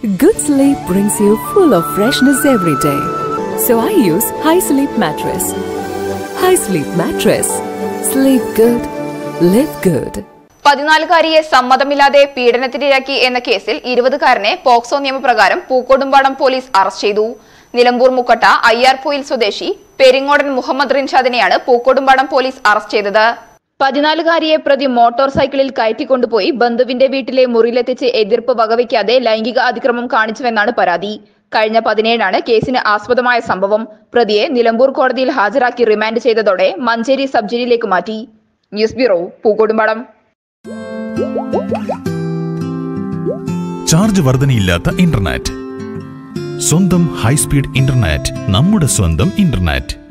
Good sleep brings you full of freshness every day. So I use High Sleep Mattress. High Sleep Mattress. Sleep good. Live good. പതിനാലുകാരിയെ സമ്മതമില്ലാതെ പീഡനത്തിനിരയാക്കി എന്ന കേസിൽ ഇരുപതുകാരനെ POCSO നിയമപ്രകാരം Pookodumpadam police arrest ചെയ്തു നിലമ്പൂർ മുക്കട്ട അയ്യാർപൊയിൽ സ്വദേശി പെരിങ്ങോടൻ മുഹമ്മദ് റിൻഷാദിനെയാണ് Pookkottumpadam police arrest ചെയ്തത് പതിനാലുകാരിയെ പ്രതി മോട്ടോർ സൈക്കിളിൽ കയറ്റിക്കൊണ്ടുപോയി ബന്ധുവിന്റെ വീട്ടിലെ മുറിയിലെത്തിച്ച് എതിർപ്പ് വകവയ്ക്കാതെ ലൈംഗിക അതിക്രമം കാണിച്ചുവെന്നാണ് പരാതി കഴിഞ്ഞ പതിനേഴാണ് കേസിന് ആസ്പദമായ സംഭവം പ്രതിയെ നിലമ്പൂർ കോടതിയിൽ ഹാജരാക്കി റിമാൻഡ് ചെയ്തതോടെ മഞ്ചേരി സബ് ജയിലിലേക്ക് മാറ്റി ന്യൂസ് ബ്യൂറോ പൂക്കോടുംപാടം ചാർജ് വർധനയില്ലാത്ത ഇന്റർനെറ്റ് സ്വന്തം ഹൈസ്പീഡ് ഇന്റർനെറ്റ് നമ്മുടെ സ്വന്തം ഇന്റർനെറ്റ്